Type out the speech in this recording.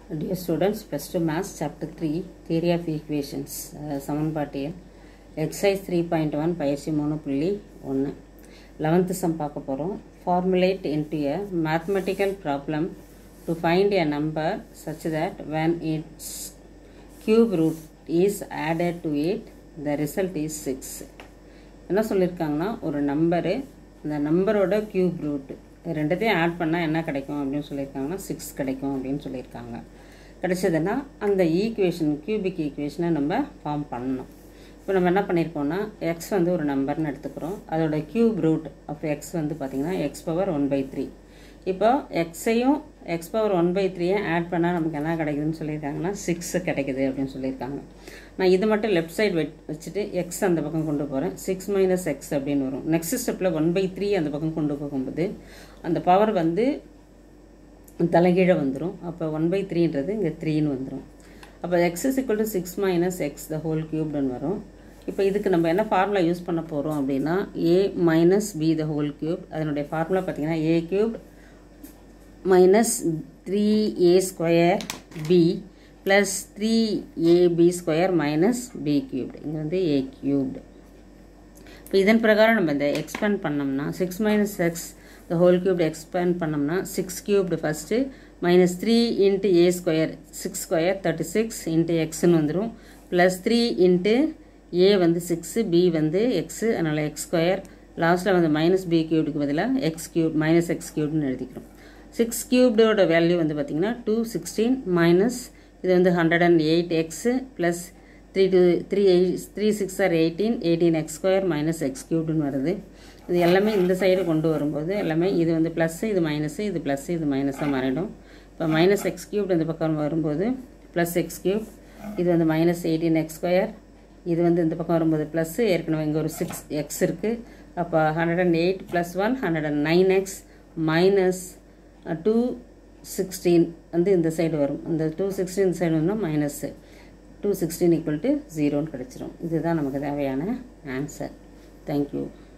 Dear students, first Maths Chapter 3, Theory of Equations, uh, சமன்பாட்டியல் exercise three point one பயிற்சி மூணு புள்ளி ஒன்று லெவன்த்து சம் பார்க்க போகிறோம் formulate into a mathematical problem to find a number such that when its cube root is added to it the result is 6 என்ன சொல்லியிருக்காங்கன்னா ஒரு நம்பரு அந்த நம்பரோட கியூப் ரூட் ரெண்டுத்தையும் ஆட் பண்ணால் என்ன கிடைக்கும் அப்படின்னு சொல்லியிருக்காங்கன்னா சிக்ஸ் கிடைக்கும் அப்படின்னு சொல்லியிருக்காங்க கிடைச்சதுன்னா அந்த ஈக்குவேஷன் கியூபிக் ஈக்குவேஷனை நம்ம ஃபார்ம் பண்ணணும் இப்போ நம்ம என்ன பண்ணியிருக்கோம்னா எக்ஸ் வந்து ஒரு நம்பர்னு எடுத்துக்கிறோம் அதோட கியூப் ரூட் ஆஃப் எக்ஸ் வந்து பார்த்திங்கன்னா x power one by three இப்போ எக்ஸையும் எக்ஸ் பவர் ஒன் பை த்ரீயை ஆட் பண்ணால் நமக்கு என்ன கிடைக்குதுன்னு சொல்லியிருக்காங்கன்னா சிக்ஸ் கிடைக்குது அப்படின்னு சொல்லியிருக்காங்க நான் இது மட்டும் லெஃப்ட் சைடு வெ வச்சுட்டு எக்ஸ் அந்த பக்கம் கொண்டு போகிறேன் சிக்ஸ் மைனஸ் எக்ஸ் அப்படின்னு வரும் நெக்ஸ்ட் ஸ்டெப்பில் ஒன் பை த்ரீ அந்த பக்கம் கொண்டு போகும்போது அந்த பவர் வந்து தலைகீழே வந்துடும் அப்போ ஒன் பை த்ரீன்றது இங்கே த்ரீன்னு வந்துடும் அப்போ x is equal to six minus x the whole க்யூப்டுன்னு வரும் இப்போ இதுக்கு நம்ம என்ன ஃபார்முலா யூஸ் பண்ண போகிறோம் அப்படின்னா a minus b the whole cube அதனுடைய ஃபார்முலா பார்த்தீங்கன்னா a cube minus three a square b plus three a b square minus b cubed இங்கே வந்து ஏ க்யூப்டு இப்போ இதன் பிரகாரம் நம்ம இந்த எக்ஸ்பேண்ட் பண்ணோம்னா six minus x the whole cubed expand பண்ணோம்னா six cubed first minus three into a square six square thirty six into எக்ஸ்னு வந்துடும் ப்ளஸ் த்ரீ இன்ட்டு ஏ வந்து சிக்ஸு பி வந்து எக்ஸு அதனால் எக்ஸ் ஸ்கொயர் லாஸ்ட்டில் வந்து மைனஸ் பி க்யூப்டுக்கு பதிலாக எக்ஸ் க்யூப் மைனஸ் எக்ஸ் க்யூப்னு எழுதிக்கிறோம் சிக்ஸ் க்யூப்டோட வேல்யூ வந்து பார்த்திங்கன்னா டூ சிக்ஸ்டீன் மைனஸ் இது வந்து hundred and eight x plus three two three eight three six or eighteen eighteen x square minus x க்யூப்டுன்னு வருது இது எல்லாமே இந்த சைடு கொண்டு வரும்போது எல்லாமே இது வந்து ப்ளஸ்ஸு இது மைனஸு இது ப்ளஸ்ஸு இது மைனஸாக மாறிடும் இப்போ மைனஸ் எக்ஸ் க்யூப்டு இந்த பக்கம் வரும்போது ப்ளஸ் எக்ஸ் க்யூப் இது வந்து மைனஸ் எயிட்டீன் எக்ஸ் ஸ்கொயர் இது வந்து இந்த பக்கம் வரும்போது ப்ளஸ்ஸு ஏற்கனவே இங்கே ஒரு சிக்ஸ் எக்ஸ் இருக்குது அப்போ hundred and eight plus one hundred and nine x minus two sixteen வந்து இந்த சைடு வரும் அந்த டூ சிக்ஸ்டீன் இந்த சைடு வந்தால் minus two sixteen equal to ஜீரோன்னு கிடச்சிரும் இதுதான் நமக்கு தேவையான ஆன்சர் தேங்க்யூ